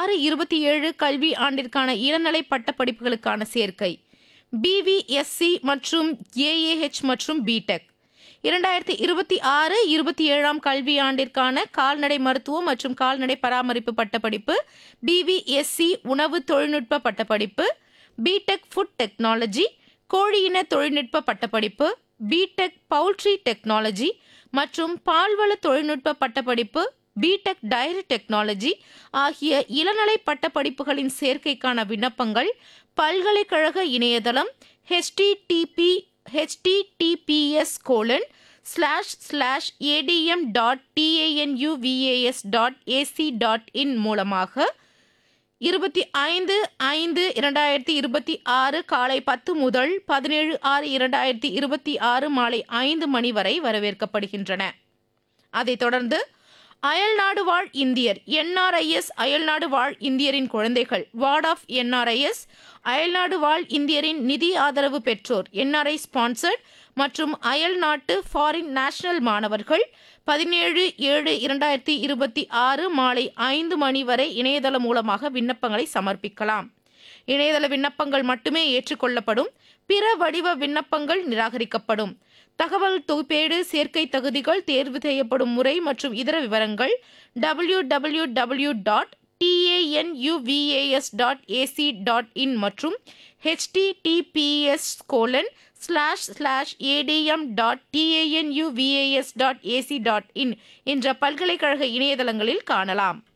ஆறு இருபத்தி ஏழு கல்வி ஆண்டிற்கான இளநிலை பட்டப்படிப்புகளுக்கான சேர்க்கை பிவிஎஸ்சி மற்றும் ஏஏஹெச் மற்றும் பிடெக் இரண்டாயிரத்தி இருபத்தி ஆறு இருபத்தி ஏழாம் கல்வி ஆண்டிற்கான கால்நடை மருத்துவம் மற்றும் கால்நடை பராமரிப்பு பட்டப்படிப்பு பிவிஎஸ்சி உணவு தொழில்நுட்ப பட்டப்படிப்பு பிடெக் ஃபுட் டெக்னாலஜி கோழியின தொழில்நுட்ப பட்டப்படிப்பு பிடெக் பவுல்ட்ரி டெக்னாலஜி மற்றும் பால்வள தொழில்நுட்ப பட்டப்படிப்பு பிடெக் டைரி டெக்னாலஜி ஆகிய இளநிலை பட்டப்படிப்புகளின் சேர்க்கைக்கான விண்ணப்பங்கள் பல்கலைக்கழக இணையதளம் HTTP HTTPS colon slash slash ADM dot TANUVAS dot AC dot IN மூலமாக இருபத்தி ஐந்து ஐந்து இரண்டாயிரத்தி இருபத்தி ஆறு காலை பத்து முதல் பதினேழு ஆறு இரண்டாயிரத்தி இருபத்தி ஆறு மாலை ஐந்து மணி வரை வரவேற்கப்படுகின்றன அதைத் தொடர்ந்து அயல்நாடு வாழ் இந்தியர் என்ஆர்ஐஎஸ் அயல்நாடு வாழ் இந்தியரின் குழந்தைகள் வார்ட் ஆஃப் என்ஆர்ஐஎஸ் அயல்நாடு வாழ் இந்தியரின் நிதி ஆதரவு பெற்றோர் என்ஆர்ஐ ஸ்பான்சர்ட் மற்றும் அயல் நாட்டு ஃபாரின் நேஷனல் மாணவர்கள் பதினேழு ஏழு இரண்டாயிரத்தி இருபத்தி ஆறு மாலை ஐந்து மணி வரை இணையதளம் மூலமாக விண்ணப்பங்களை சமர்ப்பிக்கலாம் இணையதள விண்ணப்பங்கள் மட்டுமே ஏற்றுக்கொள்ளப்படும் பிற வடிவ விண்ணப்பங்கள் நிராகரிக்கப்படும் தகவல் தொகுப்பேடு சேர்க்கை தகுதிகள் தேர்வு செய்யப்படும் முறை மற்றும் இதர விவரங்கள் W W W dot TANUVAS dot AC dot IN மற்றும் HTTPS colon slash slash ADM dot TANUVAS dot AC dot IN என்ற பல்கலைக்கழக இணையதளங்களில் காணலாம்